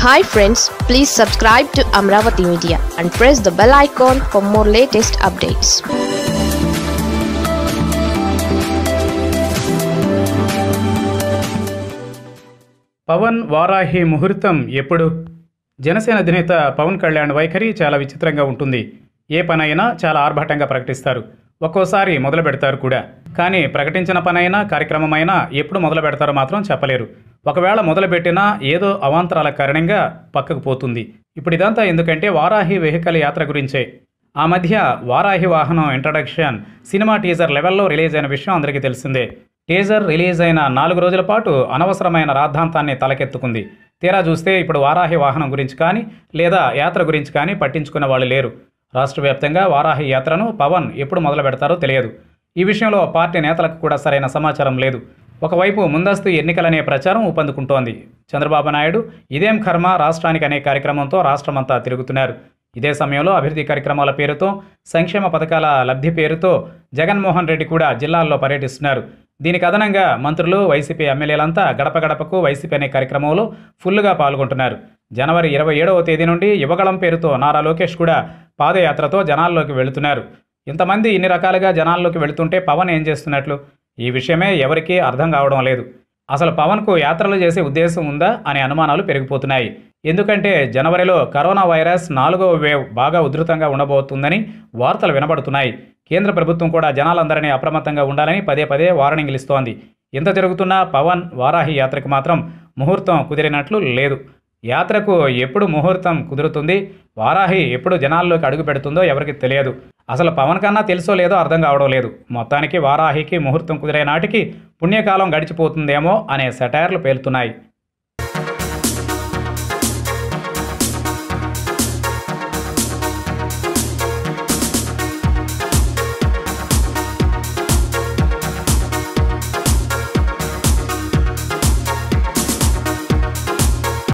hi friends please subscribe to Amaravati media and press the bell icon for more latest updates Pawan Varahi ముహూర్తం ఎప్పుడు జనసేన అధినేత పవన్ కళ్యాణ్ వైఖరి చాలా విచిత్రంగా ఉంటుంది ఏ పనైనా చాలా ఆర్భాటంగా ప్రకటిస్తారు ఒక్కోసారి మొదలు పెడతారు కూడా కానీ ప్రకటించిన పనైనా కార్యక్రమమైనా ఎప్పుడు మొదలు పెడతారో మాత్రం చెప్పలేరు ఒకవేళ మొదలుపెట్టినా ఏదో అవాంతరాల కారణంగా పక్కకు పోతుంది ఇప్పుడు ఇదంతా ఎందుకంటే వారాహి వెహికల్ యాత్ర గురించే ఆ మధ్య వారాహి వాహనం ఇంట్రడక్షన్ సినిమా టీజర్ లెవెల్లో రిలీజ్ అయిన విషయం అందరికీ తెలిసిందే టీజర్ రిలీజ్ అయిన నాలుగు రోజుల పాటు అనవసరమైన రాద్ధాంతాన్ని తలకెత్తుకుంది తీరా చూస్తే ఇప్పుడు వారాహి వాహనం గురించి కానీ లేదా యాత్ర గురించి కానీ పట్టించుకున్న వాళ్ళు లేరు రాష్ట్ర వ్యాప్తంగా వారాహి యాత్రను పవన్ ఎప్పుడు మొదలు పెడతారో తెలియదు ఈ విషయంలో పార్టీ నేతలకు కూడా సరైన సమాచారం లేదు ఒకవైపు ముందస్తు ఎన్నికలనే ప్రచారం ఊపందుకుంటోంది చంద్రబాబు నాయుడు ఇదేం కర్మ రాష్ట్రానికి అనే కార్యక్రమంతో రాష్ట్రమంతా తిరుగుతున్నారు ఇదే సమయంలో అభివృద్ధి కార్యక్రమాల పేరుతో సంక్షేమ పథకాల లబ్ధి పేరుతో జగన్మోహన్ రెడ్డి కూడా జిల్లాల్లో పర్యటిస్తున్నారు దీనికి అదనంగా మంత్రులు వైసీపీ ఎమ్మెల్యేలంతా గడప గడపకు వైసీపీ అనే కార్యక్రమంలో ఫుల్లుగా పాల్గొంటున్నారు జనవరి ఇరవై ఏడవ తేదీ నుండి యువగళం పేరుతో నారా లోకేష్ కూడా పాదయాత్రతో జనాల్లోకి వెళుతున్నారు ఇంతమంది ఇన్ని రకాలుగా జనాల్లోకి వెళుతుంటే పవన్ ఏం చేస్తున్నట్లు ఈ విషయమే ఎవరికీ అర్థం కావడం లేదు అసలు పవన్కు యాత్రలు చేసే ఉద్దేశం ఉందా అనే అనుమానాలు పెరిగిపోతున్నాయి ఎందుకంటే జనవరిలో కరోనా వైరస్ నాలుగవ వేవ్ బాగా ఉధృతంగా ఉండబోతుందని వార్తలు వినబడుతున్నాయి కేంద్ర ప్రభుత్వం కూడా జనాలందరినీ అప్రమత్తంగా ఉండాలని పదే పదే వార్నింగ్లు ఇస్తోంది ఇంత జరుగుతున్నా పవన్ వారాహి యాత్రకు మాత్రం ముహూర్తం కుదిరినట్లు లేదు యాత్రకు ఎప్పుడు ముహూర్తం కుదురుతుంది వారాహి ఎప్పుడు జనాల్లోకి అడుగు పెడుతుందో ఎవరికి తెలియదు అసలు పవన్ కన్నా తెలుసో లేదో అర్థం కావడం లేదు మొత్తానికి వారాహికి ముహూర్తం కుదిరే నాటికి పుణ్యకాలం గడిచిపోతుందేమో అనే సెటైర్లు పేలుతున్నాయి